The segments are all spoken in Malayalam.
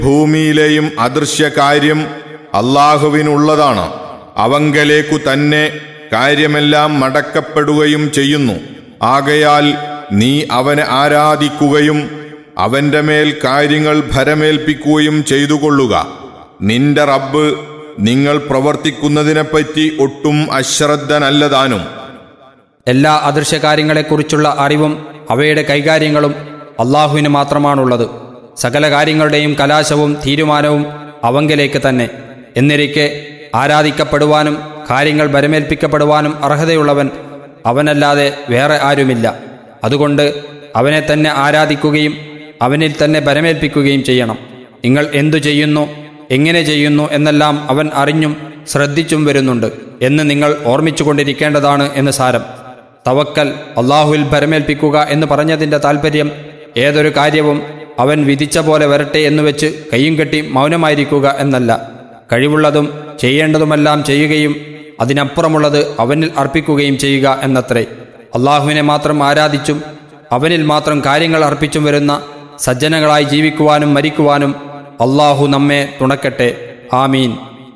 ഭൂമിയിലെയും അദൃശ്യ കാര്യം അള്ളാഹുവിനുള്ളതാണ് അവങ്കലേക്കു തന്നെ കാര്യമെല്ലാം മടക്കപ്പെടുകയും ചെയ്യുന്നു ആകയാൽ നീ അവനെ ആരാധിക്കുകയും അവന്റെ മേൽ കാര്യങ്ങൾ ഭരമേൽപ്പിക്കുകയും ചെയ്തുകൊള്ളുക നിന്റെ റബ്ബ് നിങ്ങൾ പ്രവർത്തിക്കുന്നതിനെപ്പറ്റി ഒട്ടും അശ്രദ്ധനല്ലതാനും എല്ലാ അദൃശ്യകാര്യങ്ങളെക്കുറിച്ചുള്ള അറിവും അവയുടെ കൈകാര്യങ്ങളും അള്ളാഹുവിന് മാത്രമാണുള്ളത് സകല കാര്യങ്ങളുടെയും കലാശവും തീരുമാനവും അവങ്കലേക്ക് തന്നെ എന്നിരിക്കെ ആരാധിക്കപ്പെടുവാനും കാര്യങ്ങൾ ബരമേൽപ്പിക്കപ്പെടുവാനും അർഹതയുള്ളവൻ അവനല്ലാതെ വേറെ ആരുമില്ല അതുകൊണ്ട് അവനെ തന്നെ ആരാധിക്കുകയും അവനിൽ തന്നെ ബരമേൽപ്പിക്കുകയും ചെയ്യണം നിങ്ങൾ എന്തു ചെയ്യുന്നു എങ്ങനെ ചെയ്യുന്നു എന്നെല്ലാം അവൻ അറിഞ്ഞും ശ്രദ്ധിച്ചും വരുന്നുണ്ട് എന്ന് നിങ്ങൾ ഓർമ്മിച്ചുകൊണ്ടിരിക്കേണ്ടതാണ് എന്ന് സാരം തവക്കൽ അള്ളാഹുവിൽ ഭരമേൽപ്പിക്കുക എന്ന് പറഞ്ഞതിൻ്റെ താൽപ്പര്യം ഏതൊരു കാര്യവും അവൻ വിധിച്ച പോലെ വരട്ടെ എന്ന് വെച്ച് കയ്യും കെട്ടി മൗനമായിരിക്കുക എന്നല്ല കഴിവുള്ളതും ചെയ്യേണ്ടതുമെല്ലാം ചെയ്യുകയും അതിനപ്പുറമുള്ളത് അവനിൽ അർപ്പിക്കുകയും ചെയ്യുക എന്നത്രേ അള്ളാഹുവിനെ മാത്രം ആരാധിച്ചും അവനിൽ മാത്രം കാര്യങ്ങൾ അർപ്പിച്ചും വരുന്ന സജ്ജനങ്ങളായി ജീവിക്കുവാനും മരിക്കുവാനും അള്ളാഹു നമ്മെ തുണക്കട്ടെ ആമീൻ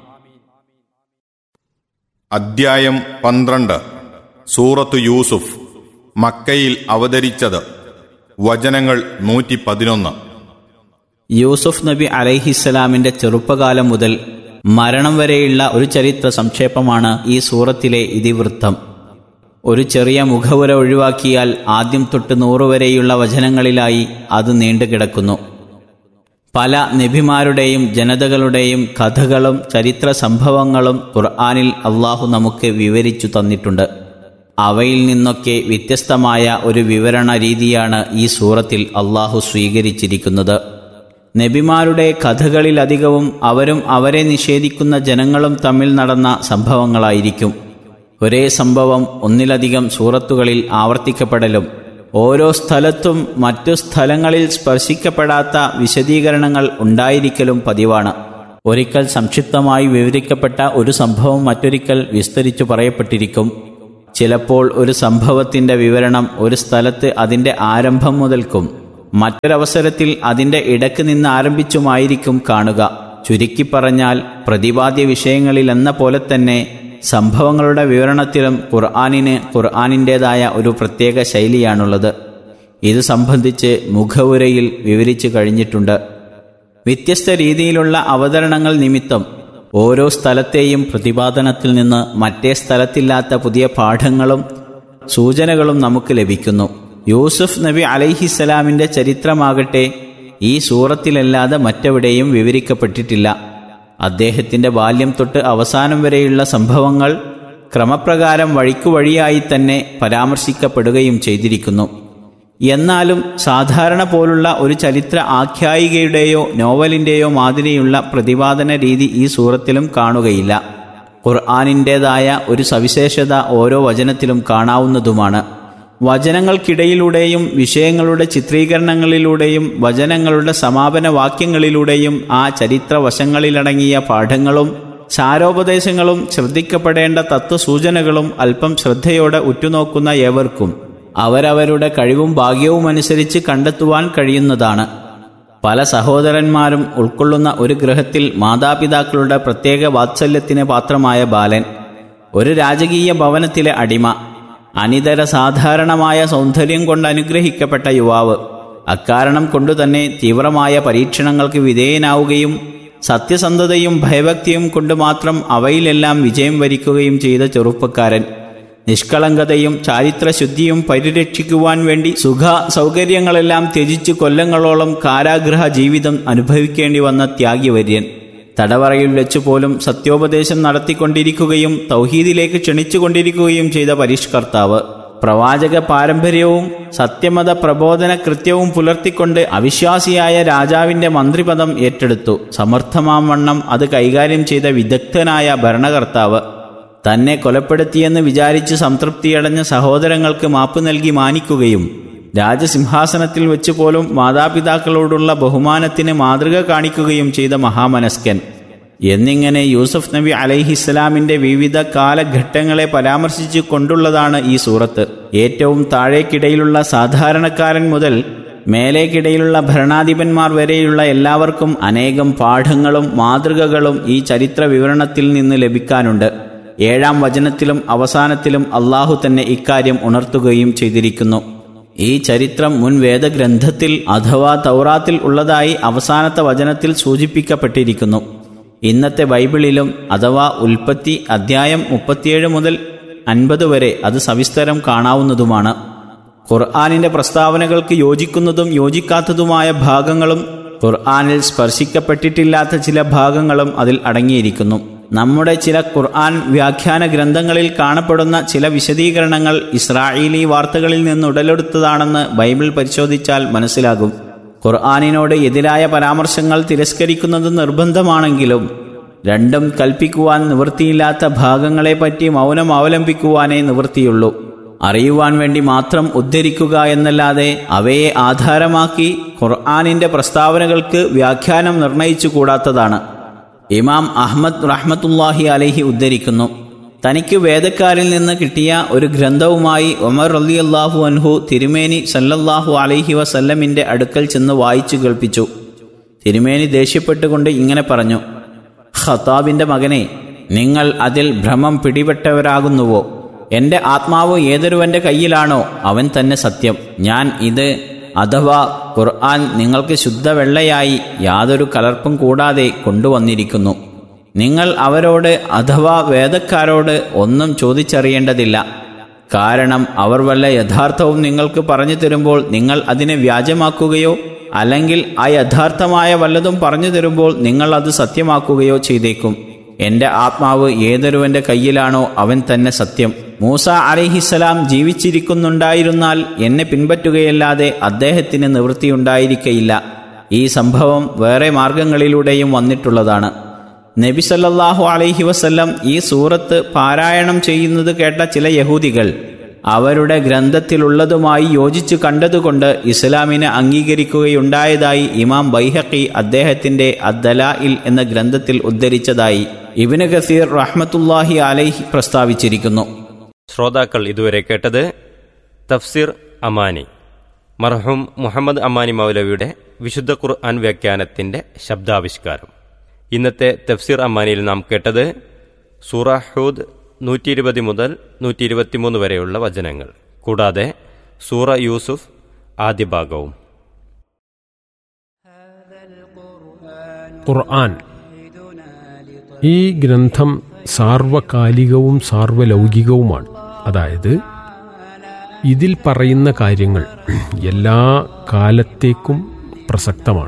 അദ്ധ്യായം പന്ത്രണ്ട് സൂറത്ത് യൂസുഫ് മക്കയിൽ അവതരിച്ചത് വചനങ്ങൾ നൂറ്റി പതിനൊന്ന് യൂസുഫ് നബി അലൈഹിസ്സലാമിന്റെ ചെറുപ്പകാലം മുതൽ മരണം വരെയുള്ള ഒരു ചരിത്ര സംക്ഷേപമാണ് ഈ സൂറത്തിലെ ഇതിവൃത്തം ഒരു ചെറിയ മുഖവുര ഒഴിവാക്കിയാൽ ആദ്യം തൊട്ട് നൂറ് വരെയുള്ള വചനങ്ങളിലായി അത് നീണ്ടുകിടക്കുന്നു പല നബിമാരുടെയും ജനതകളുടെയും കഥകളും ചരിത്ര സംഭവങ്ങളും ഖുർആാനിൽ അള്ളാഹു നമുക്ക് വിവരിച്ചു തന്നിട്ടുണ്ട് അവയിൽ നിന്നൊക്കെ വ്യത്യസ്തമായ ഒരു വിവരണ രീതിയാണ് ഈ സൂറത്തിൽ അള്ളാഹു സ്വീകരിച്ചിരിക്കുന്നത് നബിമാരുടെ കഥകളിലധികവും അവരും അവരെ നിഷേധിക്കുന്ന ജനങ്ങളും തമ്മിൽ നടന്ന സംഭവങ്ങളായിരിക്കും ഒരേ സംഭവം ഒന്നിലധികം സൂറത്തുകളിൽ ആവർത്തിക്കപ്പെടലും ഓരോ സ്ഥലത്തും മറ്റു സ്ഥലങ്ങളിൽ സ്പർശിക്കപ്പെടാത്ത വിശദീകരണങ്ങൾ ഉണ്ടായിരിക്കലും പതിവാണ് ഒരിക്കൽ സംക്ഷിപ്തമായി വിവരിക്കപ്പെട്ട ഒരു സംഭവം മറ്റൊരിക്കൽ വിസ്തരിച്ചു പറയപ്പെട്ടിരിക്കും ചിലപ്പോൾ ഒരു സംഭവത്തിന്റെ വിവരണം ഒരു സ്ഥലത്ത് അതിന്റെ ആരംഭം മുതൽക്കും മറ്റൊരവസരത്തിൽ അതിന്റെ ഇടക്ക് നിന്ന് ആരംഭിച്ചുമായിരിക്കും കാണുക ചുരുക്കി പറഞ്ഞാൽ പ്രതിപാദ്യ വിഷയങ്ങളിലെന്ന പോലെ തന്നെ സംഭവങ്ങളുടെ വിവരണത്തിലും ഖുർആാനിന് ഖുർആാനിൻ്റെതായ ഒരു പ്രത്യേക ശൈലിയാണുള്ളത് ഇത് സംബന്ധിച്ച് മുഖവുരയിൽ വിവരിച്ചു കഴിഞ്ഞിട്ടുണ്ട് വ്യത്യസ്ത രീതിയിലുള്ള അവതരണങ്ങൾ നിമിത്തം ഓരോ സ്ഥലത്തെയും പ്രതിപാദനത്തിൽ നിന്ന് മറ്റേ സ്ഥലത്തില്ലാത്ത പുതിയ പാഠങ്ങളും സൂചനകളും നമുക്ക് ലഭിക്കുന്നു യൂസുഫ് നബി അലൈഹിസ്സലാമിൻ്റെ ചരിത്രമാകട്ടെ ഈ സൂറത്തിലല്ലാതെ മറ്റെവിടെയും വിവരിക്കപ്പെട്ടിട്ടില്ല അദ്ദേഹത്തിൻ്റെ ബാല്യം തൊട്ട് അവസാനം വരെയുള്ള സംഭവങ്ങൾ ക്രമപ്രകാരം വഴിക്കുവഴിയായി തന്നെ പരാമർശിക്കപ്പെടുകയും ചെയ്തിരിക്കുന്നു എന്നാലും സാധാരണ പോലുള്ള ഒരു ചരിത്ര ആഖ്യായികയുടെയോ നോവലിൻ്റെയോ മാതിരിയുള്ള പ്രതിപാദന രീതി ഈ സൂറത്തിലും കാണുകയില്ല ഖുർആാനിൻ്റേതായ ഒരു സവിശേഷത ഓരോ വചനത്തിലും കാണാവുന്നതുമാണ് വചനങ്ങൾക്കിടയിലൂടെയും വിഷയങ്ങളുടെ ചിത്രീകരണങ്ങളിലൂടെയും വചനങ്ങളുടെ സമാപന വാക്യങ്ങളിലൂടെയും ആ ചരിത്ര വശങ്ങളിലടങ്ങിയ പാഠങ്ങളും സാരോപദേശങ്ങളും ശ്രദ്ധിക്കപ്പെടേണ്ട തത്വസൂചനകളും അല്പം ശ്രദ്ധയോടെ ഉറ്റുനോക്കുന്ന ഏവർക്കും അവരവരുടെ കഴിവും ഭാഗ്യവും അനുസരിച്ച് കണ്ടെത്തുവാൻ കഴിയുന്നതാണ് പല സഹോദരന്മാരും ഉൾക്കൊള്ളുന്ന ഒരു ഗൃഹത്തിൽ മാതാപിതാക്കളുടെ പ്രത്യേക വാത്സല്യത്തിന് പാത്രമായ ബാലൻ ഒരു രാജകീയ ഭവനത്തിലെ അടിമ അനിതര സാധാരണമായ സൗന്ദര്യം കൊണ്ട് അനുഗ്രഹിക്കപ്പെട്ട യുവാവ് അക്കാരണം കൊണ്ടുതന്നെ തീവ്രമായ പരീക്ഷണങ്ങൾക്ക് വിധേയനാവുകയും സത്യസന്ധതയും ഭയഭക്തിയും കൊണ്ട് മാത്രം അവയിലെല്ലാം വിജയം വരിക്കുകയും ചെയ്ത ചെറുപ്പക്കാരൻ നിഷ്കളങ്കതയും ചാരിത്രശുദ്ധിയും പരിരക്ഷിക്കുവാൻ വേണ്ടി സുഖ സൗകര്യങ്ങളെല്ലാം ത്യജിച്ച് കൊല്ലങ്ങളോളം കാരാഗൃഹ ജീവിതം അനുഭവിക്കേണ്ടി വന്ന ത്യാഗിവര്യൻ തടവറയിൽ വെച്ച് പോലും സത്യോപദേശം നടത്തിക്കൊണ്ടിരിക്കുകയും തൗഹീദിലേക്ക് ക്ഷണിച്ചുകൊണ്ടിരിക്കുകയും ചെയ്ത പരിഷ്കർത്താവ് പ്രവാചക പാരമ്പര്യവും സത്യമത പ്രബോധന കൃത്യവും പുലർത്തിക്കൊണ്ട് അവിശ്വാസിയായ രാജാവിന്റെ മന്ത്രിപദം ഏറ്റെടുത്തു സമർത്ഥമാം വണ്ണം അത് കൈകാര്യം ചെയ്ത വിദഗ്ധനായ ഭരണകർത്താവ് തന്നെ കൊലപ്പെടുത്തിയെന്ന് വിചാരിച്ച് സംതൃപ്തിയടഞ്ഞ സഹോദരങ്ങൾക്ക് മാപ്പ് നൽകി മാനിക്കുകയും രാജസിംഹാസനത്തിൽ വെച്ച് പോലും മാതാപിതാക്കളോടുള്ള ബഹുമാനത്തിന് മാതൃക കാണിക്കുകയും ചെയ്ത മഹാമനസ്കൻ എന്നിങ്ങനെ യൂസഫ് നബി അലൈഹിസ്സലാമിന്റെ വിവിധ കാലഘട്ടങ്ങളെ പരാമർശിച്ചു കൊണ്ടുള്ളതാണ് ഈ സൂറത്ത് ഏറ്റവും താഴേക്കിടയിലുള്ള സാധാരണക്കാരൻ മുതൽ മേലേക്കിടയിലുള്ള ഭരണാധിപന്മാർ വരെയുള്ള എല്ലാവർക്കും അനേകം പാഠങ്ങളും മാതൃകകളും ഈ ചരിത്ര വിവരണത്തിൽ നിന്ന് ലഭിക്കാനുണ്ട് ഏഴാം വചനത്തിലും അവസാനത്തിലും അള്ളാഹു തന്നെ ഇക്കാര്യം ഉണർത്തുകയും ചെയ്തിരിക്കുന്നു ഈ ചരിത്രം മുൻ വേദഗ്രന്ഥത്തിൽ അഥവാ തൗറാത്തിൽ ഉള്ളതായി അവസാനത്തെ വചനത്തിൽ സൂചിപ്പിക്കപ്പെട്ടിരിക്കുന്നു ഇന്നത്തെ ബൈബിളിലും അഥവാ ഉൽപ്പത്തി അധ്യായം മുപ്പത്തിയേഴ് മുതൽ അൻപത് വരെ അത് സവിസ്തരം കാണാവുന്നതുമാണ് ഖുർആാനിന്റെ പ്രസ്താവനകൾക്ക് യോജിക്കുന്നതും യോജിക്കാത്തതുമായ ഭാഗങ്ങളും ഖുർആാനിൽ സ്പർശിക്കപ്പെട്ടിട്ടില്ലാത്ത ചില ഭാഗങ്ങളും അതിൽ അടങ്ങിയിരിക്കുന്നു നമ്മുടെ ചില ഖുർആൻ വ്യാഖ്യാന ഗ്രന്ഥങ്ങളിൽ കാണപ്പെടുന്ന ചില വിശദീകരണങ്ങൾ ഇസ്രായേലി വാർത്തകളിൽ നിന്ന് ഉടലെടുത്തതാണെന്ന് ബൈബിൾ പരിശോധിച്ചാൽ മനസ്സിലാകും ഖുർആാനിനോട് എതിരായ പരാമർശങ്ങൾ തിരസ്കരിക്കുന്നത് നിർബന്ധമാണെങ്കിലും രണ്ടും കൽപ്പിക്കുവാൻ നിവൃത്തിയില്ലാത്ത ഭാഗങ്ങളെപ്പറ്റി മൗനം അവലംബിക്കുവാനേ നിവൃത്തിയുള്ളൂ അറിയുവാൻ വേണ്ടി മാത്രം ഉദ്ധരിക്കുക എന്നല്ലാതെ അവയെ ആധാരമാക്കി ഖുർആാനിന്റെ പ്രസ്താവനകൾക്ക് വ്യാഖ്യാനം നിർണയിച്ചു കൂടാത്തതാണ് ഇമാം അഹമ്മദ് റഹ്മത്തുല്ലാഹി അലഹി ഉദ്ധരിക്കുന്നു തനിക്ക് വേദക്കാരിൽ നിന്ന് കിട്ടിയ ഒരു ഗ്രന്ഥവുമായി ഒമർ റലിയല്ലാഹു അൻഹു തിരുമേനി സല്ലല്ലാഹു അലൈഹി വസല്ലമിന്റെ അടുക്കൽ ചെന്ന് വായിച്ചു കേൾപ്പിച്ചു തിരുമേനി ദേഷ്യപ്പെട്ടുകൊണ്ട് ഇങ്ങനെ പറഞ്ഞു ഖത്താബിന്റെ മകനെ നിങ്ങൾ അതിൽ ഭ്രമം പിടിപെട്ടവരാകുന്നുവോ എന്റെ ആത്മാവ് ഏതൊരുവന്റെ കയ്യിലാണോ അവൻ തന്നെ സത്യം ഞാൻ ഇത് അഥവാ ഖുർആൻ നിങ്ങൾക്ക് ശുദ്ധവെള്ളയായി യാതൊരു കലർപ്പും കൂടാതെ കൊണ്ടുവന്നിരിക്കുന്നു നിങ്ങൾ അവരോട് അഥവാ വേദക്കാരോട് ഒന്നും ചോദിച്ചറിയേണ്ടതില്ല കാരണം അവർ വല്ല യഥാർത്ഥവും നിങ്ങൾക്ക് പറഞ്ഞു തരുമ്പോൾ നിങ്ങൾ അതിനെ വ്യാജമാക്കുകയോ അല്ലെങ്കിൽ ആ യഥാർത്ഥമായ വല്ലതും പറഞ്ഞു തരുമ്പോൾ നിങ്ങൾ അത് സത്യമാക്കുകയോ ചെയ്തേക്കും എന്റെ ആത്മാവ് ഏതൊരുവന്റെ കയ്യിലാണോ അവൻ തന്നെ സത്യം മൂസ അലിഹിസലാം ജീവിച്ചിരിക്കുന്നുണ്ടായിരുന്നാൽ എന്നെ പിൻപറ്റുകയല്ലാതെ അദ്ദേഹത്തിന് നിവൃത്തിയുണ്ടായിരിക്കയില്ല ഈ സംഭവം വേറെ മാർഗങ്ങളിലൂടെയും വന്നിട്ടുള്ളതാണ് നബി സല്ലല്ലാഹു അലൈഹി വസല്ലം ഈ സൂറത്ത് പാരായണം ചെയ്യുന്നത് കേട്ട ചില യഹൂദികൾ അവരുടെ ഗ്രന്ഥത്തിലുള്ളതുമായി യോജിച്ചു കണ്ടതുകൊണ്ട് ഇസ്ലാമിനെ അംഗീകരിക്കുകയുണ്ടായതായി ഇമാം ബൈഹഖി അദ്ദേഹത്തിന്റെ അദ്ദലാഇൽ എന്ന ഗ്രന്ഥത്തിൽ ഉദ്ധരിച്ചതായി ഇബിന് ഗസീർ റഹ്മത്തുല്ലാഹി അലൈഹി പ്രസ്താവിച്ചിരിക്കുന്നു ശ്രോതാക്കൾ ഇതുവരെ കേട്ടത് തഫ്സീർ അമാനി മർഹൂം മുഹമ്മദ് അമാനി മൗലവിയുടെ വിശുദ്ധ ഖുർആൻ വ്യാഖ്യാനത്തിന്റെ ശബ്ദാവിഷ്കാരം ഇന്നത്തെ തഫ്സീർ അമാനിയിൽ നാം കേട്ടത് സൂറ ഹൂദ് നൂറ്റി ഇരുപത് മുതൽ നൂറ്റി ഇരുപത്തിമൂന്ന് വരെയുള്ള വചനങ്ങൾ കൂടാതെ സൂറ യൂസുഫ് ആദ്യ ഭാഗവും ഖുർആൻ ഈ ഗ്രന്ഥം സാർവകാലികവും സാർവലൗകികവുമാണ് അതായത് ഇതിൽ പറയുന്ന കാര്യങ്ങൾ എല്ലാ കാലത്തേക്കും പ്രസക്തമാണ്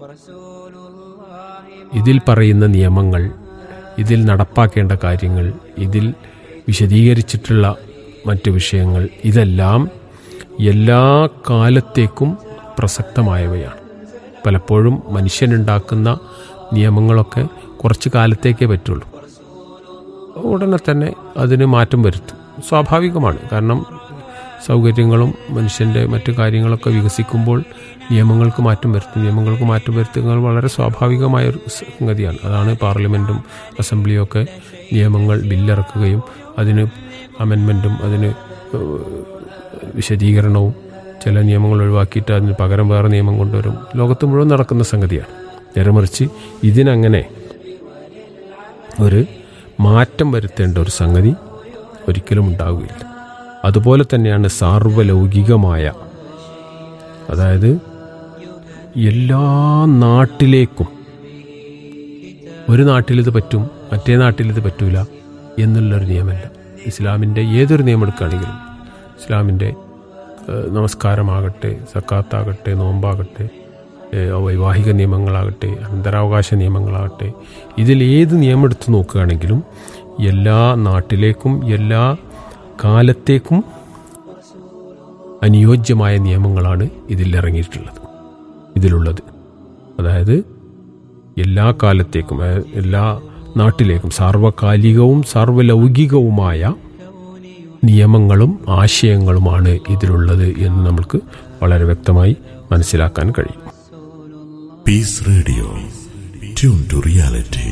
ഇതിൽ പറയുന്ന നിയമങ്ങൾ ഇതിൽ നടപ്പാക്കേണ്ട കാര്യങ്ങൾ ഇതിൽ വിശദീകരിച്ചിട്ടുള്ള മറ്റ് വിഷയങ്ങൾ ഇതെല്ലാം എല്ലാ കാലത്തേക്കും പ്രസക്തമായവയാണ് പലപ്പോഴും മനുഷ്യനുണ്ടാക്കുന്ന നിയമങ്ങളൊക്കെ കുറച്ച് കാലത്തേക്കേ പറ്റുള്ളൂ ഉടനെ തന്നെ അതിന് മാറ്റം വരുത്തും സ്വാഭാവികമാണ് കാരണം സൗകര്യങ്ങളും മനുഷ്യൻ്റെ മറ്റു കാര്യങ്ങളൊക്കെ വികസിക്കുമ്പോൾ നിയമങ്ങൾക്ക് മാറ്റം വരുത്തും നിയമങ്ങൾക്ക് മാറ്റം വരുത്തുന്നത് വളരെ സ്വാഭാവികമായ ഒരു സംഗതിയാണ് അതാണ് പാർലമെൻറ്റും അസംബ്ലിയും ഒക്കെ നിയമങ്ങൾ ബില്ലിറക്കുകയും അതിന് അമെൻമെൻറ്റും അതിന് ഏഹ്, വിശദീകരണവും ചില നിയമങ്ങൾ ഒഴിവാക്കിയിട്ട് അതിന് പകരം വേറെ നിയമം കൊണ്ടുവരും ലോകത്ത് മുഴുവൻ നടക്കുന്ന സംഗതിയാണ് നേരെ മറിച്ച് ഇതിനങ്ങനെ ഒരു മാറ്റം വരുത്തേണ്ട ഒരു സംഗതി ഒരിക്കലും ഉണ്ടാവുകയില്ല അതുപോലെ തന്നെയാണ് സാർവലൗകികമായ അതായത് എല്ലാ നാട്ടിലേക്കും ഒരു നാട്ടിലിത് പറ്റും മറ്റേ നാട്ടിലിത് പറ്റൂല എന്നുള്ളൊരു നിയമമല്ല ഇസ്ലാമിൻ്റെ ഏതൊരു നിയമം എടുക്കുകയാണെങ്കിലും ഇസ്ലാമിൻ്റെ ഏഹ്, നമസ്കാരമാകട്ടെ സക്കാത്താകട്ടെ നോമ്പാകട്ടെ ഏഹ്, വൈവാഹിക നിയമങ്ങളാകട്ടെ അനന്തരാവകാശ നിയമങ്ങളാകട്ടെ ഇതിൽ ഏത് നിയമം എടുത്തു നോക്കുകയാണെങ്കിലും എല്ലാ നാട്ടിലേക്കും എല്ലാ കാലത്തേക്കും അനുയോജ്യമായ നിയമങ്ങളാണ് ഇതിൽ ഇറങ്ങിയിട്ടുള്ളത് ഇതിലുള്ളത് അതായത് എല്ലാ കാലത്തേക്കും അതായത് എല്ലാ നാട്ടിലേക്കും സാർവകാലികവും സാർവലൗകികവുമായ നിയമങ്ങളും ആശയങ്ങളുമാണ് ഇതിലുള്ളത് എന്ന് നമുക്ക് വളരെ വ്യക്തമായി മനസ്സിലാക്കാൻ കഴിയും Peace Radio. Tune to reality.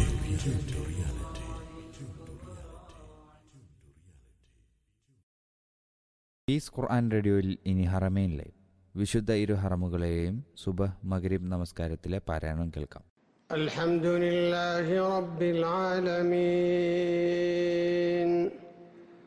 Peace Quran റേഡിയോയിൽ ഇനി ഹറമേൻ ലൈവ് വിശുദ്ധ ഇരു ഹറമുകളെയും സുബഹ് മഗ്രിബ് നമസ്കാരത്തിലെ പാരായണം കേൾക്കാം الحمد لله رب العالمين